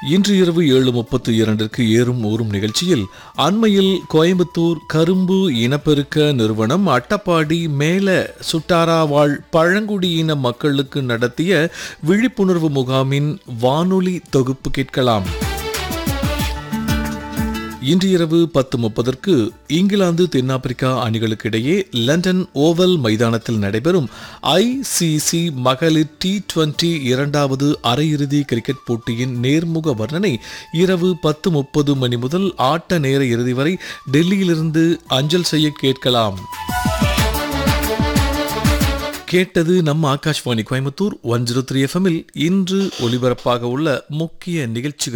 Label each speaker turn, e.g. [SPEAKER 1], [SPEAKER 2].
[SPEAKER 1] இன்று இரவு ஏழு முப்பத்து இரண்டிற்கு ஏறும் ஊறும் நிகழ்ச்சியில் அண்மையில் கோயம்புத்தூர் கரும்பு இனப்பெருக்க நிறுவனம் அட்டப்பாடி மேல சுட்டாரா வாழ் பழங்குடியின மக்களுக்கு நடத்திய விழிப்புணர்வு முகாமின் வானொலி தொகுப்பு கேட்கலாம் இன்று இரவு பத்து முப்பதற்கு இங்கிலாந்து தென்னாப்பிரிக்கா அணிகளுக்கிடையே லண்டன் ஓவல் மைதானத்தில் நடைபெறும் ஐசிசி மகளிர் டி டுவெண்டி இரண்டாவது அரையிறுதி கிரிக்கெட் போட்டியின் நேர்முக வர்ணனை இரவு பத்து முப்பது மணி முதல் ஆட்ட நேர இறுதி வரை டெல்லியிலிருந்து அஞ்சல் செய்ய கேட்கலாம் கேட்டது நம்ம Akashvani Coimbatore one zero three எஃப்எம்மில் இன்று ஒலிபரப்பாக உள்ள முக்கிய நிகழ்ச்சிகள்